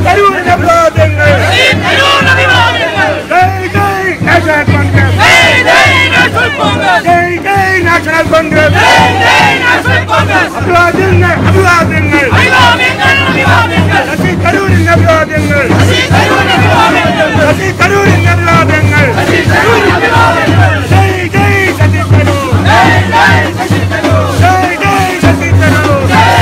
തരൂരിന്റെ അഭിവാദ്യങ്ങൾ ജയ് ജയ് നാഷണൽ കോൺഗ്രസ് ജയ് ജയ് നാഷണൽ കോൺഗ്രസ് അഭിവാദ്യങ്ങൾ അഭിവാദ്യങ്ങൾ ശശി തരൂരിന്റെ അഭിവാദ്യങ്ങൾ ശശി തരൂരിന്റെ അഭിവാദ്യങ്ങൾ ജയ് ജയ് ശശി തരൂർ ജയ് ജയ് Sasi Tharoor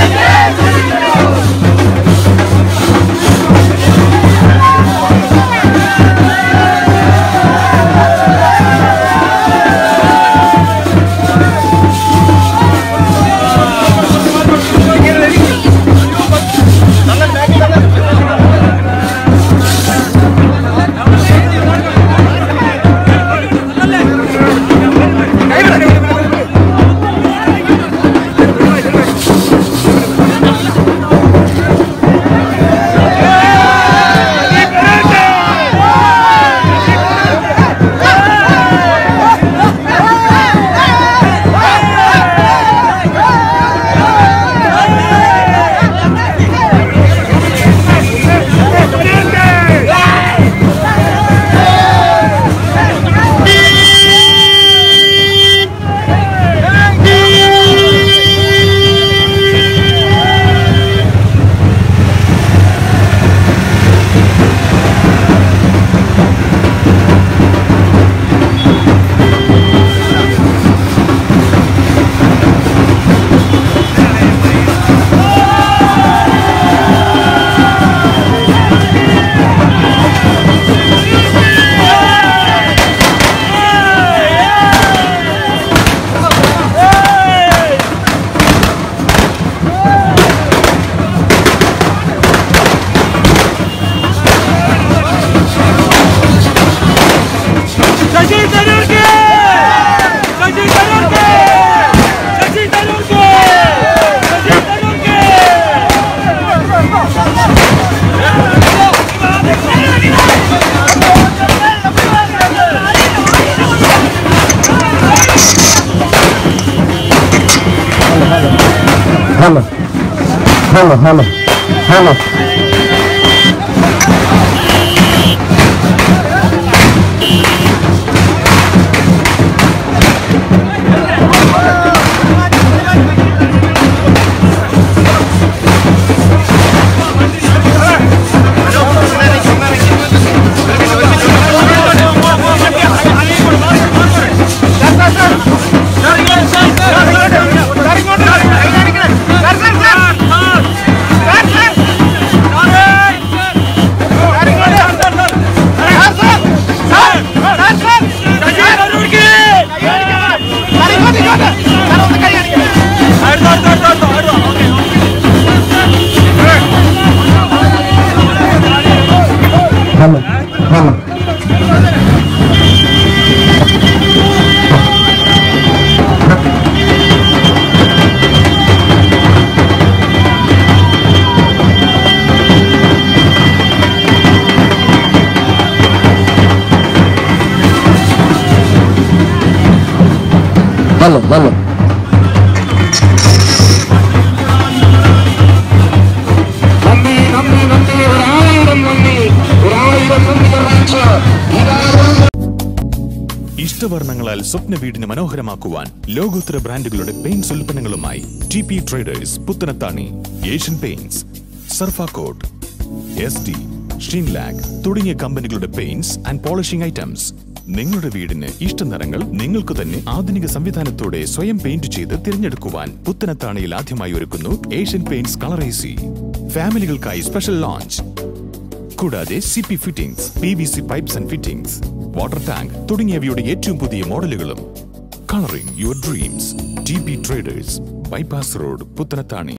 Sasi തരൂർക്ക് Sasi തരൂർക്ക് Sasi തരൂർക്ക് Sasi തരൂർക്ക് Hello. Hello, hello. Hello. Sasi തരൂർക്ക് അടുത്ത അടുത്ത അടുത്ത അടുത്ത അടുത്ത okay Hello. Hello. Hello, hello. നന്ദി നന്ദി നന്ദി ഒരായിരം നന്ദി ഒരായിരം നന്ദി അറിയിച്ച് ഇതാ ഇഷ്ടവർണ്ണങ്ങളാൽ സ്വപ്ന വീടിന് മനോഹരമാക്കുവാൻ ലോകോത്തര ബ്രാൻഡുകളുടെ പെയിന്റ്സ് ഉൽപ്പന്നങ്ങളുമായി T P Traders Puthanathani Asian Paints Surfacoat S D Sheenlac തുടങ്ങിയ കമ്പനികളുടെ പെയിന്റ്സ് ആൻഡ് പോളിഷിംഗ് ഐറ്റംസ് നിങ്ങളുടെ വീടിന് ഇഷ്ട നിറങ്ങൾ നിങ്ങൾക്ക് തന്നെ ആധുനിക സംവിധാനത്തോടെ സ്വയം പെയിന്റ് ചെയ്ത് തിരഞ്ഞെടുക്കുവാൻ പുത്തനത്താണിയിൽ ആദ്യമായി ഒരുക്കുന്നു Asian Paints colour A C ഫാമിലികൾക്കായി സ്പെഷ്യൽ ലോഞ്ച് കൂടാതെ C P fittings P V C pipes and fittings water tank തുടങ്ങിയവയുടെ ഏറ്റവും പുതിയ മോഡലുകളും colouring your dreams T P Traders bypass road Puthanathani